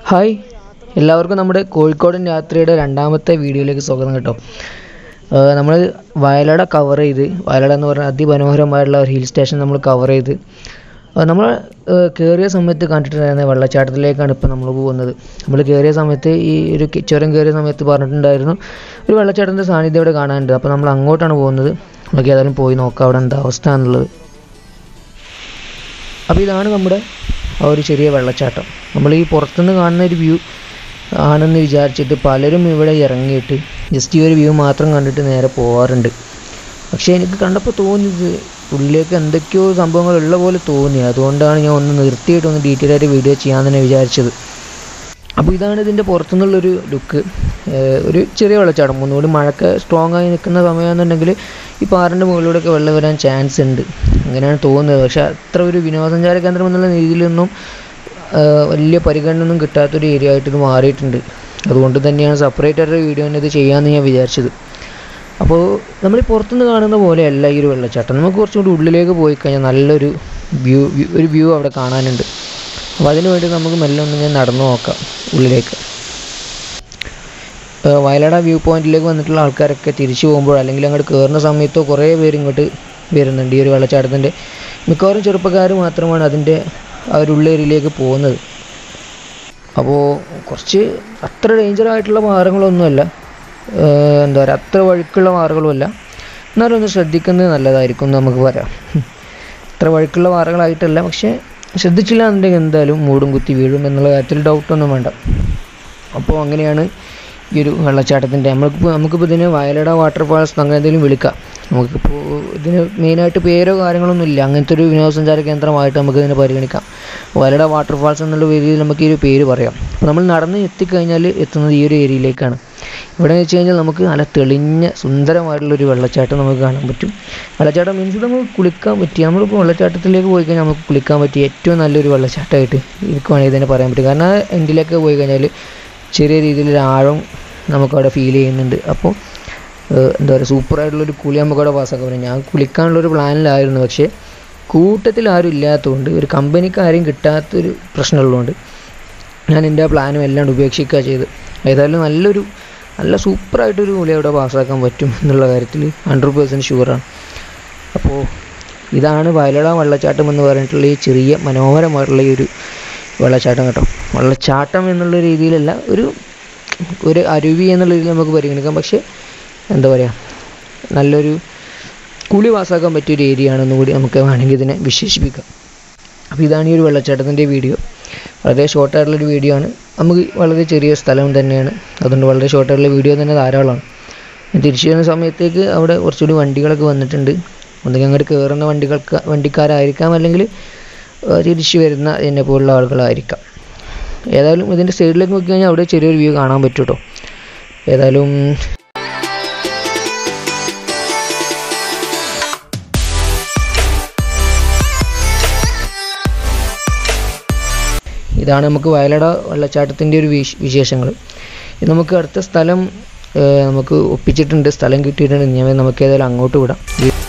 hi എല്ലാവർക്കും നമ്മുടെ കോഴിക്കോടൻ യാത്രയുടെ രണ്ടാമത്തെ വീഡിയോയിലേക്ക് സ്വാഗതം കേട്ടോ നമ്മൾ വയലട കവർ ചെയ്ത് വയലട എന്ന് പറഞ്ഞാൽ അതിമനോഹരമായിട്ടുള്ള ഒരു ഹിൽ സ്റ്റേഷൻ നമ്മൾ കവർ ചെയ്ത് നമ്മൾ കയറിയ സമയത്ത് കണ്ടിട്ടുണ്ടായിരുന്ന വെള്ളച്ചാട്ടത്തിലേക്കാണ് ഇപ്പോൾ നമ്മൾ പോകുന്നത് നമ്മൾ കയറിയ സമയത്ത് ഈ ഒരു കി- ചുരം കയറിയ സമയത്ത് പറഞ്ഞിട്ടുണ്ടായിരുന്നു ഒരു വെള്ളച്ചാട്ടത്തിൻ്റെ സാന്നിധ്യം ഇവിടെ കാണാനുണ്ട് അപ്പോൾ നമ്മൾ അങ്ങോട്ടാണ് പോകുന്നത് നമുക്ക് ഏതായാലും പോയി നോക്കാം അവിടെ എന്താ അവസ്ഥ എന്നുള്ളത് അപ്പോൾ ഇതാണ് നമ്മുടെ ആ ഒരു ചെറിയ വെള്ളച്ചാട്ടം നമ്മൾ ഈ പുറത്തുനിന്ന് കാണുന്ന ഒരു വ്യൂ ആണെന്ന് വിചാരിച്ചിട്ട് പലരും ഇവിടെ ഇറങ്ങിയിട്ട് ജസ്റ്റ് ഈ ഒരു വ്യൂ മാത്രം കണ്ടിട്ട് നേരെ പോവാറുണ്ട് പക്ഷേ എനിക്ക് കണ്ടപ്പോൾ തോന്നിയത് ഉള്ളിലേക്ക് എന്തൊക്കെയോ സംഭവങ്ങൾ ഉള്ള പോലെ തോന്നി അതുകൊണ്ടാണ് ഞാൻ ഒന്ന് നിർത്തിയിട്ട് ഒന്ന് ഡീറ്റെയിൽ ആയിട്ട് വീഡിയോ ചെയ്യാൻ തന്നെ വിചാരിച്ചത് അപ്പോൾ ഇതാണ് ഇതിൻ്റെ പുറത്തുനിന്നുള്ളൊരു ലുക്ക് ഒരു ചെറിയ വെള്ളച്ചാട്ടം ഒന്നുകൂടി മഴക്ക് സ്ട്രോങ് ആയി നിൽക്കുന്ന സമയമാണെന്നുണ്ടെങ്കിൽ ഈ പാറിൻ്റെ മുകളിലൂടെയൊക്കെ വെള്ളം വരാൻ ചാൻസ് ഉണ്ട് അങ്ങനെയാണ് തോന്നുന്നത് പക്ഷേ അത്ര ഒരു വിനോദസഞ്ചാര കേന്ദ്രം എന്നുള്ള രീതിയിലൊന്നും ആ, വലിയ പരിഗണന ഒന്നും കിട്ടാത്തൊരു ഏരിയ ആയിട്ട് ഇത് മാറിയിട്ടുണ്ട് അതുകൊണ്ട് തന്നെയാണ് സെപ്പറേറ്റ് ആയിട്ട് വീഡിയോ തന്നെ ഇത് ചെയ്യാമെന്ന് ഞാൻ വിചാരിച്ചത് അപ്പോൾ നമ്മൾ ഈ പുറത്തുനിന്ന് കാണുന്ന പോലെയല്ല ഈ ഒരു വെള്ളച്ചാട്ടം നമുക്ക് കുറച്ചും കൂടി ഉള്ളിലേക്ക് പോയി കഴിഞ്ഞാൽ നല്ലൊരു വ്യൂ ഒരു വ്യൂ അവിടെ കാണാനുണ്ട് അപ്പോൾ അതിന് വേണ്ടി നമുക്ക് മെല്ലെ ഒന്ന് ഞാൻ നടന്നു നോക്കാം ഉള്ളിലേക്ക് ഏഹ് വയലാട വ്യൂ പോയിന്റിലേക്ക് വന്നിട്ടുള്ള ആൾക്കാരൊക്കെ തിരിച്ചു പോകുമ്പോൾ അല്ലെങ്കിൽ അങ്ങോട്ട് കയറുന്ന സമയത്തോ കുറേ പേര് ഇങ്ങോട്ട് വരുന്നുണ്ട് ഈ ഒരു വെള്ളച്ചാട്ടത്തിൻ്റെ മിക്കവാറും ചെറുപ്പക്കാർ മാത്രമാണ് അതിൻ്റെ ആ ഒരു ഉള്ളേരിയയിലേക്ക് പോകുന്നത് അപ്പോൾ കുറച്ച് അത്ര ഡേഞ്ചർ ആയിട്ടുള്ള മാർഗങ്ങളൊന്നുമല്ല ഏഹ് എന്താ പറയുക അത്ര വഴുക്കുള്ള മാർഗങ്ങളുമല്ല എന്നാലും ഒന്ന് ശ്രദ്ധിക്കുന്നത് നല്ലതായിരിക്കും എന്ന് നമുക്ക് പറയാം അത്ര വഴുക്കുള്ള പാറകളായിട്ടല്ല പക്ഷേ ശ്രദ്ധിച്ചില്ല എന്നുണ്ടെങ്കിൽ എന്തായാലും മൂടും കുത്തി വീഴും എന്നുള്ള കാര്യത്തിൽ ഡൗട്ടൊന്നും വേണ്ട അപ്പോൾ അങ്ങനെയാണ് ഈ ഒരു വെള്ളച്ചാട്ടത്തിൻ്റെ നമ്മൾക്കിപ്പോൾ നമുക്കിപ്പോൾ ഇതിന് വയലട വാട്ടർഫാൾസ് അങ്ങനെ എന്തെങ്കിലും വിളിക്കാം നമുക്കിപ്പോൾ ഇതിന് മെയിനായിട്ട് പേരോ കാര്യങ്ങളൊന്നും ഇല്ല അങ്ങനത്തെ ഒരു വിനോദസഞ്ചാര കേന്ദ്രമായിട്ട് നമുക്ക് ഇതിനെ പരിഗണിക്കാം വയലട വാട്ടർഫാൾസ് എന്നുള്ള രീതിയിൽ നമുക്ക് ഈ ഒരു പേര് പറയാം അപ്പോൾ നമ്മൾ നടന്ന് എത്തിക്കഴിഞ്ഞാൽ എത്തുന്നത് ഈ ഒരു ഏരിയയിലേക്കാണ് ഇവിടെ എന്ന് വെച്ച് കഴിഞ്ഞാൽ നമുക്ക് നല്ല തെളിഞ്ഞ സുന്ദരമായിട്ടുള്ളൊരു വെള്ളച്ചാട്ടം നമുക്ക് കാണാൻ പറ്റും വെള്ളച്ചാട്ടം മീൻസ് നമുക്ക് കുളിക്കാൻ പറ്റിയ നമ്മളിപ്പോൾ വെള്ളച്ചാട്ടത്തിലേക്ക് പോയി കഴിഞ്ഞാൽ നമുക്ക് കുളിക്കാൻ പറ്റിയ ഏറ്റവും നല്ലൊരു വെള്ളച്ചാട്ടമായിട്ട് എനിക്ക് വേണമെങ്കിൽ ഇതിനെ പറയാൻ പറ്റും കാരണം ആ എൻഡിലൊക്കെ പോയി കഴിഞ്ഞാൽ ചെറിയ രീതിയിലൊരു ആഴം നമുക്കവിടെ ഫീൽ ചെയ്യുന്നുണ്ട് അപ്പോൾ ഏഹ് എന്താ പറയുക സൂപ്പറായിട്ടുള്ളൊരു കുളി നമുക്കവിടെ പാസ്സാക്കാൻ പറ്റും ഞാൻ കുളിക്കാനുള്ളൊരു പ്ലാനിലായിരുന്നു പക്ഷേ കൂട്ടത്തിൽ ആരും ഇല്ലാത്തതുകൊണ്ട് ഒരു കമ്പനിക്ക് ആരെയും കിട്ടാത്തൊരു പ്രശ്നമുള്ളതുകൊണ്ട് ഞാൻ എൻ്റെ ആ പ്ലാനും എല്ലാം ഉപേക്ഷിക്കുക ചെയ്ത് ഏതായാലും നല്ലൊരു നല്ല സൂപ്പറായിട്ടൊരു കുളി അവിടെ പാസ്സാക്കാൻ പറ്റും എന്നുള്ള കാര്യത്തിൽ ഹൺഡ്രഡ് പേഴ്സൻറ്റ് ഷുവറാണ് അപ്പോൾ ഇതാണ് വയലട വെള്ളച്ചാട്ടം എന്ന് പറഞ്ഞിട്ടുള്ള ഈ ചെറിയ മനോഹരമായിട്ടുള്ള ഈ ഒരു വെള്ളച്ചാട്ടം കേട്ടോ വെള്ളച്ചാട്ടം എന്നുള്ള രീതിയിലല്ല ഒരു ഒരു അരുവി എന്നുള്ള രീതിയിൽ നമുക്ക് പരിഗണിക്കാം പക്ഷേ എന്താ പറയുക നല്ലൊരു കുളി പാസ്സാക്കാൻ പറ്റിയൊരു ഏരിയ ആണെന്ന് കൂടി നമുക്ക് വേണമെങ്കിൽ ഇതിനെ വിശേഷിപ്പിക്കാം അപ്പോൾ ഇതാണ് ഈ ഒരു വെള്ളച്ചാട്ടത്തിൻ്റെ വീഡിയോ വളരെ ഷോർട്ടായിട്ടുള്ളൊരു വീഡിയോ ആണ് നമുക്ക് വളരെ ചെറിയ സ്ഥലം തന്നെയാണ് അതുകൊണ്ട് വളരെ ഷോർട്ടായിട്ടുള്ള വീഡിയോ തന്നെ ധാരാളമാണ് ഞാൻ തിരിച്ചു വരുന്ന സമയത്തേക്ക് അവിടെ കുറച്ചുകൂടി വണ്ടികളൊക്കെ വന്നിട്ടുണ്ട് ഒന്നുകിൽ അങ്ങോട്ട് കയറുന്ന വണ്ടികൾക്ക് വണ്ടിക്കാരായിരിക്കാം അല്ലെങ്കിൽ ഏഹ്, തിരിച്ചു വരുന്ന എന്നെ പോലുള്ള ആളുകളായിരിക്കാം ഏതായാലും ഇതിൻ്റെ സൈഡിലേക്ക് നോക്കി കഴിഞ്ഞാൽ അവിടെ ചെറിയൊരു വ്യൂ കാണാൻ പറ്റും കേട്ടോ ഏതായാലും ഇതാണ് നമുക്ക് വയലട വെള്ളച്ചാട്ടത്തിൻ്റെ ഒരു വിശ് വിശേഷങ്ങൾ ഇത് നമുക്ക് അടുത്ത സ്ഥലം ഏഹ്, നമുക്ക് ഒപ്പിച്ചിട്ടുണ്ട് സ്ഥലം കിട്ടിയിട്ടുണ്ട് ഞാൻ നമുക്ക് ഏതായാലും അങ്ങോട്ട് വിടാം